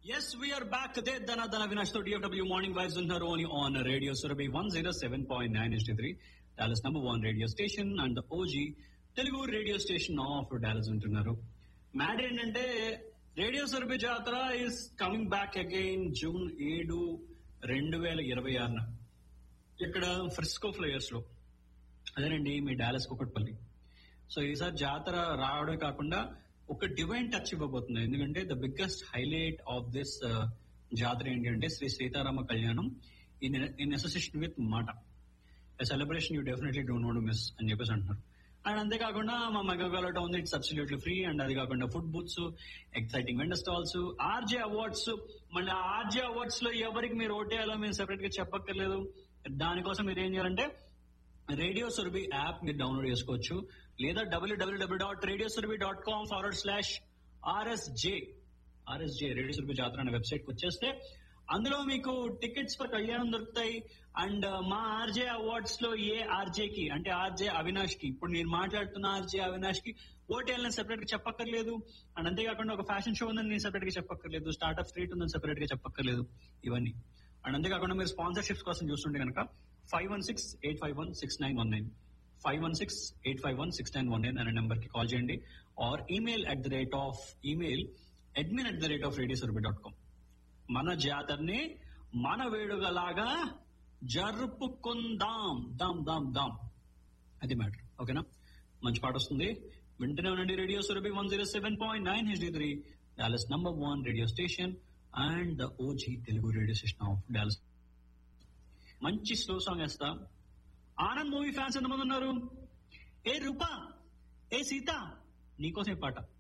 Yes, we are back. There, Dana Dana Vinash to DFW Morning Vibes on her only on Radio Surabhi 107.9 HD3, Dallas number one radio station and the OG Telugu radio station of Dallas ఉంటున్నారు matter ఏంటంటే radio Surabhi Jatara is coming back again June ఏడు రెండు వేల ఇరవై ఆరున ఇక్కడ Frisco flyers లో అదేనండి మీ డాలస్ కుకట్పల్లి సో ఈసారి జాతర రావడమే కాకుండా ఒక డివైన్ టచ్ ఇవ్వబోతుంది ఎందుకంటే the biggest highlight of this Jatara ఏంటి అంటే Sri Seetarama Kalyanam in in association with MATA celebration you definitely don't want miss అని చెప్పేసి అంటున్నారు అండ్ అంతేకాకుండా మా మెగాగలట ఉంది ఇట్స్ అబ్సల్యూట్లీ ఫ్రీ అండ్ అది కాకుండా food booths exciting vendor stalls RJ awards మళ్ళీ ఆర్జే అవార్డ్స్ లో ఎవరికి మీరు ఓటేయాలో మేము సెపరేట్ గా చెప్పక్కర్లేదు దానికోసం మీరు ఏం చేయాలంటే రేడియో సురభి యాప్ మీరు డౌన్లోడ్ చేసుకోవచ్చు లేదా WWW dot radio Surabhi dot com forward slash RSJ RSJ radio Surabhi Jatara అనే వెబ్సైట్ కి వచ్చేస్తే అందులో మీకు టికెట్స్ ఫర్ కళ్యాణం దొరుకుతాయి అండ్ మా ఆర్జే అవార్డ్స్ లో ఏ ఆర్జే కి అంటే ఆర్జే అవినాష్ కి ఇప్పుడు నేను మాట్లాడుతున్న ఆర్జే అవినాష్ కి ఓటేయాలని సెపరేట్ గా చెప్పక్కర్లేదు అండ్ అంతేకాకుండా ఒక ఫ్యాషన్ షో ఉందని నేను సెపరేట్ గా చెప్పక్కర్లేదు స్టార్ట్అప్ స్ట్రీట్ ఉందని సెపరేట్ గా చెప్పక్కర్లేదు ఇవన్నీ అండ్ అంతేకాకుండా మీరు స్పాన్సర్షిప్స్ కోసం చూస్తుంటే కనుక five one six eight five one six nine one nine five one six eight five one six nine one nine అనే నెంబర్ కి కాల్ చేయండి or email at the rate of email admin at the rate of radio survey dot com మన జాతరని మన వేడుకలాగా జరుపుకుందాం దాం దాం దాం అది మ్యాటర్ ఓకేనా మంచి పాట వస్తుంది వింటూనే ఉండండి radio Surabhi one zero seven point nine HD three Dallas number one radio station and the OG Telugu radio station of Dallas మంచి స్లో సాంగ్ వేస్తా ఆనంద్ మూవీ ఫ్యాన్స్ ఎంతమంది ఉన్నారు ఏ రూపా ఏ సీత నీకోసం ఈ పాట